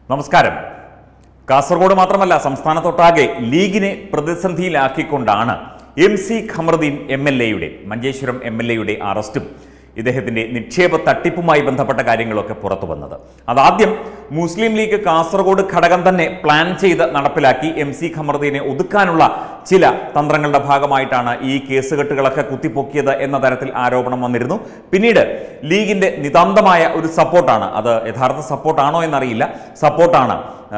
നമസ്കാരം കാസർഗോഡ് മാത്രമല്ല സംസ്ഥാനത്തൊട്ടാകെ ലീഗിനെ പ്രതിസന്ധിയിലാക്കിക്കൊണ്ടാണ് M C Khamaruddin M L എയുടെ മഞ്ചേശ്വരം എം എൽ എയുടെ അറസ്റ്റും ഇദ്ദേഹത്തിന്റെ നിക്ഷേപ തട്ടിപ്പുമായി ബന്ധപ്പെട്ട കാര്യങ്ങളൊക്കെ പുറത്തു വന്നത് അതാദ്യം മുസ്ലിം ലീഗ് കാസർഗോഡ് ഘടകം തന്നെ പ്ലാൻ ചെയ്ത് നടപ്പിലാക്കി എം സി ഖമറുദ്ദീനെ ഒതുക്കാനുള്ള ചില തന്ത്രങ്ങളുടെ ഭാഗമായിട്ടാണ് ഈ കേസുകെട്ടുകളൊക്കെ കുത്തിപ്പൊക്കിയത് എന്ന തരത്തിൽ ആരോപണം വന്നിരുന്നു പിന്നീട് ലീഗിന്റെ നിതാന്തമായ ഒരു സപ്പോർട്ടാണ് അത് യഥാർത്ഥ സപ്പോർട്ടാണോ എന്നറിയില്ല സപ്പോർട്ടാണ്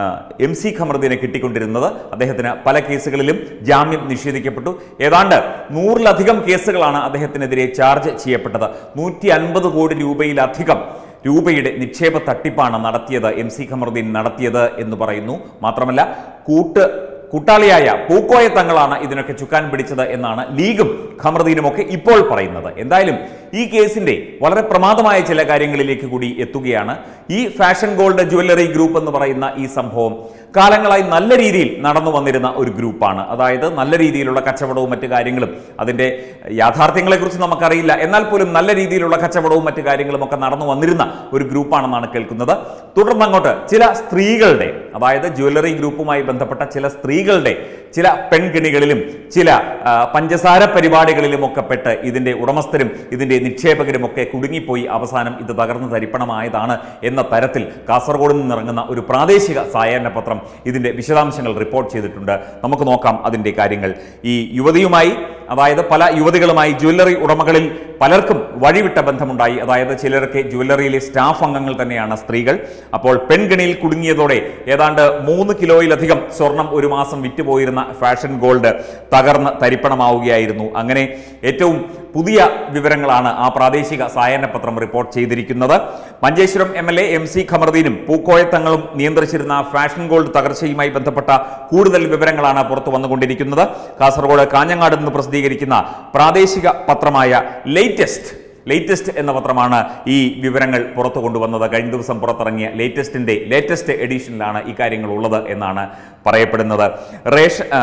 എം സി ഖമറുദ്ദീനെ കിട്ടിക്കൊണ്ടിരുന്നത് അദ്ദേഹത്തിന് പല കേസുകളിലും ജാമ്യം നിഷേധിക്കപ്പെട്ടു ഏതാണ്ട് നൂറിലധികം കേസുകളാണ് അദ്ദേഹത്തിനെതിരെ ചാർജ് ചെയ്യപ്പെട്ടത് നൂറ്റി അൻപത് കോടി രൂപയിലധികം രൂപയുടെ നിക്ഷേപ തട്ടിപ്പാണ് നടത്തിയത് എം സി ഖമറുദ്ദീൻ നടത്തിയത് എന്ന് പറയുന്നു മാത്രമല്ല കൂട്ട് കൂട്ടാളിയായ പൂക്കോയ തങ്ങളാണ് ഇതിനൊക്കെ ചുക്കാൻ പിടിച്ചത് എന്നാണ് ലീഗും ഖമറുദ്ദീനും ഒക്കെ ഇപ്പോൾ പറയുന്നത് എന്തായാലും ഈ കേസിന്റെ വളരെ പ്രമാദമായ ചില കാര്യങ്ങളിലേക്ക് കൂടി എത്തുകയാണ് ഈ ഫാഷൻ ഗോൾഡ് ജ്വല്ലറി ഗ്രൂപ്പ് എന്ന് പറയുന്ന ഈ സംഭവം കാലങ്ങളായി നല്ല രീതിയിൽ നടന്നു വന്നിരുന്ന ഒരു ഗ്രൂപ്പാണ് അതായത് നല്ല രീതിയിലുള്ള കച്ചവടവും മറ്റു കാര്യങ്ങളും അതിന്റെ യാഥാർത്ഥ്യങ്ങളെക്കുറിച്ച് നമുക്കറിയില്ല എന്നാൽ പോലും നല്ല രീതിയിലുള്ള കച്ചവടവും മറ്റു കാര്യങ്ങളും ഒക്കെ നടന്നു വന്നിരുന്ന ഒരു ഗ്രൂപ്പാണെന്നാണ് കേൾക്കുന്നത് തുടർന്ന് അങ്ങോട്ട് ചില സ്ത്രീകളുടെ അതായത് ജ്വല്ലറി ഗ്രൂപ്പുമായി ബന്ധപ്പെട്ട ചില സ്ത്രീകളുടെ ചില പെൺകിണികളിലും ചില ആ, പഞ്ചസാര പരിപാടികളിലും ഒക്കെ പെട്ട് ഇതിന്റെ ഉടമസ്ഥരും ഇതിന്റെ നിക്ഷേപകരും ഒക്കെ കുടുങ്ങിപ്പോയി അവസാനം ഇത് തകർന്ന് തരിപ്പണമായതാണ് എന്ന തരത്തിൽ കാസർഗോഡ് നിന്നിറങ്ങുന്ന ഒരു പ്രാദേശിക സായാഹ്ന പത്രം ഇതിന്റെ വിശദാംശങ്ങൾ റിപ്പോർട്ട് ചെയ്തിട്ടുണ്ട് നമുക്ക് നോക്കാം അതിന്റെ കാര്യങ്ങൾ ഈ യുവതിയുമായി അതായത് പല യുവതികളുമായി ജ്വല്ലറി ഉടമകളിൽ പലർക്കും വഴിവിട്ട ബന്ധമുണ്ടായി അതായത് ചിലർക്ക് ജ്വല്ലറിയിലെ സ്റ്റാഫ് അംഗങ്ങൾ തന്നെയാണ് സ്ത്രീകൾ അപ്പോൾ പെൺഗണിയിൽ കുടുങ്ങിയതോടെ ഏതാണ്ട് മൂന്ന് കിലോയിലധികം സ്വർണം ഒരു മാസം വിറ്റുപോയിരുന്ന ഫാഷൻ ഗോൾഡ് തകർന്ന് തരിപ്പണമാവുകയായിരുന്നു അങ്ങനെ ഏറ്റവും പുതിയ വിവരങ്ങളാണ് ആ പ്രാദേശിക സായാഹ്ന പത്രം റിപ്പോർട്ട് ചെയ്തിരിക്കുന്നത് Manjeshwaram M L A M C ഖമറുദ്ദീനും പൂക്കോയത്തങ്ങളും നിയന്ത്രിച്ചിരുന്ന ഫാഷൻ ഗോൾഡ് തകർച്ചയുമായി ബന്ധപ്പെട്ട കൂടുതൽ വിവരങ്ങളാണ് പുറത്തു വന്നുകൊണ്ടിരിക്കുന്നത് കാസർഗോഡ് കാഞ്ഞങ്ങാട് നിന്ന് പ്രസിദ്ധീകരിക്കുന്ന പ്രാദേശിക പത്രമായ ലേറ്റസ്റ്റ് ലേറ്റസ്റ്റ് എന്ന പത്രമാണ് ഈ വിവരങ്ങൾ പുറത്തു കൊണ്ടുവന്നത് കഴിഞ്ഞ ദിവസം പുറത്തിറങ്ങിയ ലേറ്റസ്റ്റിന്റെ ലേറ്റസ്റ്റ് എഡിഷനിലാണ് ഈ കാര്യങ്ങൾ ഉള്ളത് എന്നാണ് പറയപ്പെടുന്നത് റേഷൻ ആ,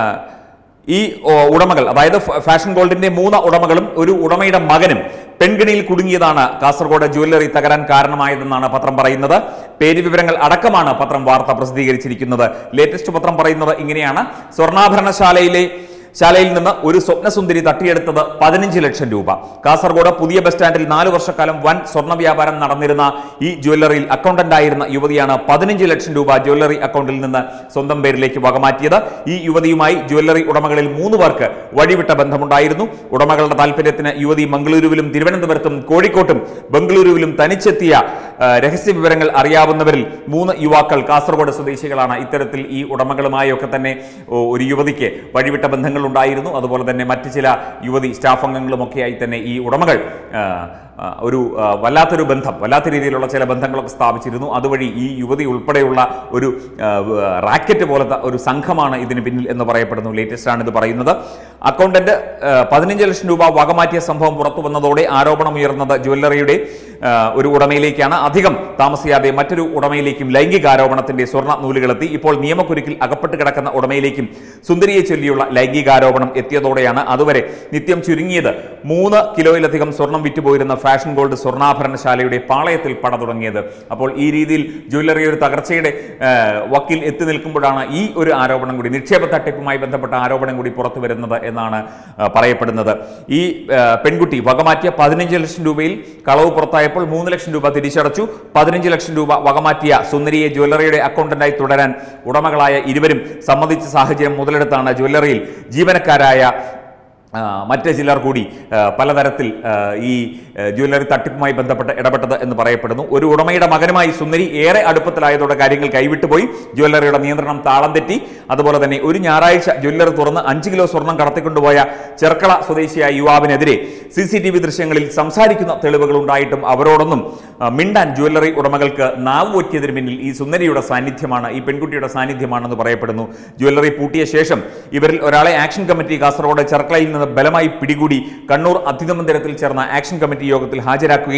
ഈ ഓ, ഉടമകൾ അതായത് ഫ- ഫാഷൻ ഗോൾഡിന്റെ മൂന്ന് ഉടമകളും ഒരു ഉടമയുടെ മകനും പെൺകിണിയിൽ കുടുങ്ങിയതാണ് കാസർഗോഡ് ജ്വല്ലറി തകരാൻ കാരണമായതെന്നാണ് പത്രം പറയുന്നത് പേര് വിവരങ്ങൾ അടക്കമാണ് പത്രം വാർത്ത പ്രസിദ്ധീകരിച്ചിരിക്കുന്നത് ലേറ്റസ്റ്റ് പത്രം പറയുന്നത് ഇങ്ങനെയാണ് സ്വർണ്ണാഭരണശാലയിലെ ശാലയിൽ നിന്ന് ഒരു സ്വപ്നസുന്ദരി തട്ടിയെടുത്തത് പതിനഞ്ച് ലക്ഷം രൂപ കാസർഗോഡ് പുതിയ ബസ് സ്റ്റാൻഡിൽ നാല് വർഷക്കാലം വൻ സ്വർണ്ണ വ്യാപാരം നടന്നിരുന്ന ഈ ജ്വല്ലറിയിൽ അക്കൗണ്ടന്റ് ആയിരുന്ന യുവതിയാണ് പതിനഞ്ച് ലക്ഷം രൂപ ജ്വല്ലറി അക്കൗണ്ടിൽ നിന്ന് സ്വന്തം പേരിലേക്ക് വകമാറ്റിയത് ഈ യുവതിയുമായി ജ്വല്ലറി ഉടമകളിൽ മൂന്ന് പേർക്ക് വഴിവിട്ട ബന്ധമുണ്ടായിരുന്നു ഉടമകളുടെ താല്പര്യത്തിന് യുവതി മംഗളൂരുവിലും തിരുവനന്തപുരത്തും കോഴിക്കോട്ടും ബംഗളൂരുവിലും തനിച്ചെത്തിയ ആ, രഹസ്യ വിവരങ്ങൾ അറിയാവുന്നവരിൽ മൂന്ന് യുവാക്കൾ കാസർഗോഡ് സ്വദേശികളാണ് ഇത്തരത്തിൽ ഈ ഉടമകളുമായി ഒക്കെ തന്നെ ഓ, ഒരു യുവതിക്ക് വഴിവിട്ട ബന്ധങ്ങൾ ഉണ്ടായിരുന്നു അതുപോലെ തന്നെ മറ്റ് ചില യുവതി സ്റ്റാഫ് അംഗങ്ങളുമൊക്കെയായി തന്നെ ഈ ഉടമകൾ ആ, ആ, ഒരു ആ, വല്ലാത്തൊരു ബന്ധം വല്ലാത്ത രീതിയിലുള്ള ചില ബന്ധങ്ങളൊക്കെ സ്ഥാപിച്ചിരുന്നു അതുവഴി ഈ യുവതി ഉൾപ്പെടെയുള്ള ഒരു ആ, വ- റാക്കറ്റ് പോലത്തെ ഒരു സംഘമാണ് ഇതിന് പിന്നിൽ എന്ന് പറയപ്പെടുന്നു ലേറ്റസ്റ്റ് ആണ് ഇത് പറയുന്നത് അക്കൗണ്ടന്റ് ആ, പതിനഞ്ച് ലക്ഷം രൂപ വകമാറ്റിയ സംഭവം പുറത്തു വന്നതോടെ ആരോപണം ഉയർന്നത് ജ്വല്ലറിയുടെ ആ, ഒരു ഉടമയിലേക്കാണ് അധികം താമസിയാതെ മറ്റൊരു ഉടമയിലേക്കും ലൈംഗിക ആരോപണത്തിന്റെ സ്വർണ്ണ നൂലുകളെത്തി ഇപ്പോൾ നിയമക്കുരുക്കിൽ അകപ്പെട്ട് കിടക്കുന്ന ഉടമയിലേക്കും സുന്ദരിയെ ചൊല്ലിയുള്ള ലൈംഗികാരോപണം എത്തിയതോടെയാണ് അതുവരെ നിത്യം ചുരുങ്ങിയത് മൂന്ന് കിലോയിലധികം സ്വർണം വിറ്റുപോയിരുന്ന ഫാഷൻ ഗോൾഡ് സ്വർണ്ണാഭരണശാലയുടെ പാളയത്തിൽ പട തുടങ്ങിയത് അപ്പോൾ ഈ രീതിയിൽ ജ്വല്ലറി ഒരു തകർച്ചയുടെ ആ, വക്കിൽ എത്തി നിൽക്കുമ്പോഴാണ് ഈ ഒരു ആരോപണം കൂടി നിക്ഷേപ തട്ടിപ്പുമായി ബന്ധപ്പെട്ട ആരോപണം കൂടി പുറത്തു വരുന്നത് എന്നാണ് ആ, പറയപ്പെടുന്നത് ഈ ആ, പെൺകുട്ടി വകമാറ്റിയ പതിനഞ്ച് ലക്ഷം രൂപയിൽ കളവ് പുറത്തായപ്പോൾ മൂന്ന് ലക്ഷം രൂപ തിരിച്ചടച്ചു പതിനഞ്ച് ലക്ഷം രൂപ വകമാറ്റിയ സുന്ദരിയെ ജ്വല്ലറിയുടെ അക്കൗണ്ടന്റായി തുടരാൻ ഉടമകളായ ഇരുവരും സമ്മതിച്ച സാഹചര്യം മുതലെടുത്താണ് ജ്വല്ലറിയിൽ ജീവനക്കാരായ ആ, മറ്റ് ചിലർ കൂടി ആ, പലതരത്തിൽ ആ, ഈ ആ, ജ്വല്ലറി തട്ടിപ്പുമായി ബന്ധപ്പെട്ട് ഇടപെട്ടത് എന്ന് പറയപ്പെടുന്നു ഒരു ഉടമയുടെ മകനുമായി സുന്ദരി ഏറെ അടുപ്പത്തിലായതോടെ കാര്യങ്ങൾ കൈവിട്ടുപോയി ജ്വല്ലറിയുടെ നിയന്ത്രണം താളം തെറ്റി അതുപോലെ തന്നെ ഒരു ഞായറാഴ്ച ജ്വല്ലറി തുറന്ന് അഞ്ച് കിലോ സ്വർണം കടത്തിക്കൊണ്ടുപോയ ചെർക്കള സ്വദേശിയായ യുവാവിനെതിരെ സി സി ടി വി ദൃശ്യങ്ങളിൽ സംസാരിക്കുന്ന തെളിവുകൾ ഉണ്ടായിട്ടും അവരോടൊന്നും ആ, മിണ്ടാൻ ജ്വല്ലറി ഉടമകൾക്ക് നാവ് പൊറ്റിയതിന് പിന്നിൽ ഈ സുന്ദരിയുടെ സാന്നിധ്യമാണ് ഈ പെൺകുട്ടിയുടെ സാന്നിധ്യമാണെന്ന് പറയപ്പെടുന്നു ജ്വല്ലറി പൂട്ടിയ ശേഷം ഇവരിൽ ഒരാളെ ആക്ഷൻ കമ്മിറ്റി കാസർഗോഡ് ചെർക്കളയിൽ നിന്ന് ബലമായി പിടികൂടി കണ്ണൂർ അതിഥി മന്ദിരത്തിൽ ചേർന്ന ആക്ഷൻ കമ്മിറ്റി യോഗത്തിൽ ഹാജരാക്കുകയും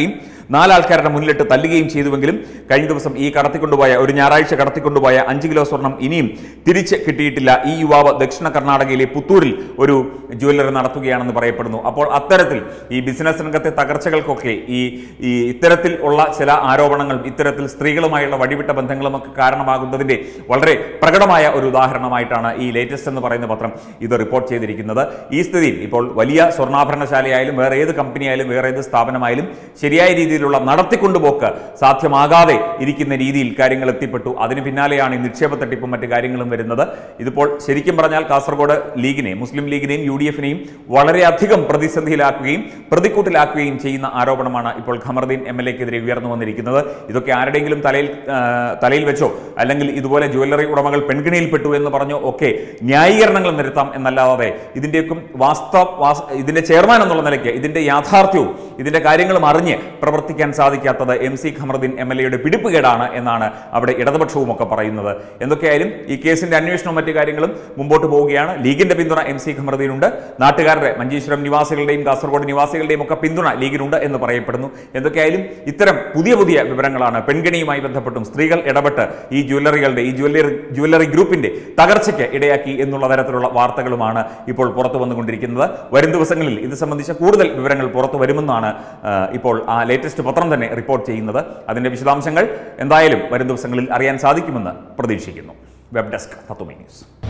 നാലാൾക്കാരുടെ മുന്നിലിട്ട് തല്ലുകയും ചെയ്തുവെങ്കിലും കഴിഞ്ഞ ദിവസം ഈ കടത്തിക്കൊണ്ടുപോയ ഒരു ഞായറാഴ്ച കടത്തിക്കൊണ്ടുപോയ അഞ്ച് കിലോ സ്വർണം ഇനിയും തിരിച്ച് കിട്ടിയിട്ടില്ല ഈ യുവാവ് ദക്ഷിണ കർണാടകയിലെ പുത്തൂരിൽ ഒരു ജ്വല്ലറി നടത്തുകയാണെന്ന് പറയപ്പെടുന്നു അപ്പോൾ അത്തരത്തിൽ ഈ ബിസിനസ് രംഗത്തെ തകർച്ചകൾക്കൊക്കെ ഈ ഈ ഇത്തരത്തിൽ ഉള്ള ചില ആരോപണങ്ങളും ഇത്തരത്തിൽ സ്ത്രീകളുമായുള്ള വഴിവിട്ട ബന്ധങ്ങളും ഒക്കെ കാരണമാകുന്നതിന്റെ വളരെ പ്രകടമായ ഒരു ഉദാഹരണമായിട്ടാണ് ഈ ലേറ്റസ്റ്റ് എന്ന് പറയുന്ന പത്രം ഇത് റിപ്പോർട്ട് ചെയ്തിരിക്കുന്നത് ഈ സ്ഥിതിയിൽ ഇപ്പോൾ വലിയ സ്വർണ്ണാഭരണശാലയായാലും വേറെ ഏത് കമ്പനിയായാലും വേറെ ഏത് സ്ഥാപനമായാലും ശരിയായ രീതിയിലുള്ള നടത്തിക്കൊണ്ടുപോക്ക് സാധ്യമാകാതെ ഇരിക്കുന്ന രീതിയിൽ കാര്യങ്ങൾ എത്തിപ്പെട്ടു അതിന് പിന്നാലെയാണ് ഈ നിക്ഷേപ തട്ടിപ്പും മറ്റു കാര്യങ്ങളും വരുന്നത് ഇതിപ്പോൾ ശരിക്കും പറഞ്ഞാൽ കാസർഗോഡ് ലീഗിനെ മുസ്ലിം ലീഗിനെയും യു ഡി എഫിനെയും വളരെയധികം പ്രതിസന്ധിയിലാക്കുകയും പ്രതിക്കൂട്ടിലാക്കുകയും ചെയ്യുന്ന ആരോപണമാണ് ഇപ്പോൾ ഖമറുദ്ദീൻ എം എൽ എക്കെതിരെ ഉയർന്നു വന്നിരിക്കുന്നത് ഇതൊക്കെ ആരുടെയെങ്കിലും തലയിൽ ആ, തലയിൽ വെച്ചോ അല്ലെങ്കിൽ ഇതുപോലെ ജ്വല്ലറി ഉടമകൾ പെൺകിണിയിൽപ്പെട്ടു എന്ന് പറഞ്ഞോ ഒക്കെ ന്യായീകരണങ്ങൾ നിരത്താം എന്നല്ലാതെ ഇതിൻ്റെയൊക്കെ വാസ്തവ വാസ് ഇതിന്റെ ചെയർമാൻ എന്നുള്ള നിലയ്ക്ക് ഇതിന്റെ യാഥാർത്ഥ്യവും ഇതിന്റെ കാര്യങ്ങളും അറിഞ്ഞ് പ്രവർത്തിക്കാൻ സാധിക്കാത്തത് M C Khamaruddin M L എയുടെ പിടിപ്പുകേടാണ് എന്നാണ് അവിടെ ഇടതുപക്ഷവും ഒക്കെ പറയുന്നത് എന്തൊക്കെയായാലും ഈ കേസിന്റെ അന്വേഷണവും മറ്റു കാര്യങ്ങളും മുമ്പോട്ട് പോവുകയാണ് ലീഗിന്റെ പിന്തുണ എം സി ഖമറുദ്ദീനുണ്ട് നാട്ടുകാരുടെ മഞ്ചേശ്വരം നിവാസികളുടെയും കാസർഗോഡ് നിവാസികളുടെയും ഒക്കെ പിന്തുണ ലീഗിനുണ്ട് എന്ന് പറയപ്പെടുന്നു എന്തൊക്കെയായാലും ഇത്തരം പുതിയ പുതിയ വിവരങ്ങളാണ് പെൺകിണിയുമായി ബന്ധപ്പെട്ടും സ്ത്രീകൾ ഇടപെട്ട് ഈ ജ്വല്ലറികളുടെ ഈ ജ്വല്ലറി ജ്വല്ലറി ഗ്രൂപ്പിന്റെ തകർച്ചയ്ക്ക് ഇടയാക്കി എന്നുള്ള തരത്തിലുള്ള വാർത്തകളുമാണ് ഇപ്പോൾ പുറത്തു വന്നുകൊണ്ടിരിക്കുന്നത് വരും ദിവസങ്ങളിൽ ഇത് സംബന്ധിച്ച കൂടുതൽ വിവരങ്ങൾ പുറത്തു വരുമെന്നാണ് ആ, ഇപ്പോൾ ആ ലേറ്റസ്റ്റ് പത്രം തന്നെ റിപ്പോർട്ട് ചെയ്യുന്നത് അതിന്റെ വിശദാംശങ്ങൾ എന്തായാലും വരും ദിവസങ്ങളിൽ അറിയാൻ സാധിക്കുമെന്ന് പ്രതീക്ഷിക്കുന്നു വെബ് ഡെസ്ക് തത്വമേ ന്യൂസ്